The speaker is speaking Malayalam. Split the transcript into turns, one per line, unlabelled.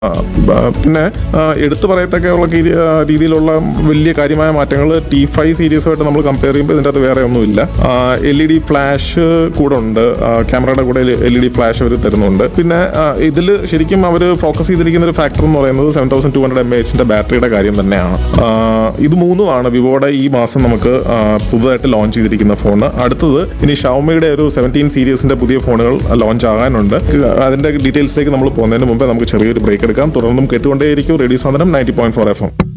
ആ, ബ- പിന്നെ ആ, എടുത്തു പറയത്തക്കെയുള്ള കീ- ആ, രീതിയിലുള്ള വലിയ കാര്യമായ മാറ്റങ്ങൾ ടി ഫൈവ് സീരീസുമായിട്ട് നമ്മൾ കമ്പയർ ചെയ്യുമ്പോൾ ഇതിൻ്റെ അകത്ത് വേറെ ഒന്നുമില്ല എൽ ഇ ഡി ഫ്ലാഷ് കൂടെ ഉണ്ട് ആ, ക്യാമറയുടെ കൂടെ എൽ ഇ ഡി ഫ്ലാഷ് അവർ തരുന്നുണ്ട് പിന്നെ ഇതിൽ ശരിക്കും അവർ ഫോക്കസ് ചെയ്തിരിക്കുന്ന ഒരു ഫാക്ടർ എന്ന് പറയുന്നത് seven thousand two hundred M എച്ചിൻ്റെ ബാറ്ററിയുടെ കാര്യം തന്നെയാണ് ആ, ഇത് മൂന്നുമാണ് വിവോയുടെ ഈ മാസം നമുക്ക് ആ, പുതുതായിട്ട് ലോഞ്ച് ചെയ്തിരിക്കുന്ന ഫോൺ അടുത്തത് ഇനി ഷവമിയുടെ ഒരു സെവൻറ്റീൻ സീരീസിന്റെ പുതിയ ഫോണുകൾ ലോഞ്ച് ആകാനുണ്ട് അതിന്റെ ഡീറ്റെയിൽസിലേക്ക് നമ്മൾ പോകുന്നതിന് മുമ്പേ നമുക്ക് ചെറിയൊരു ബ്രേക്ക് എടുക്കാം തുടർന്നും കേട്ടുകൊണ്ടേയിരിക്കും റേഡിയോ സാധനം ninety point four F M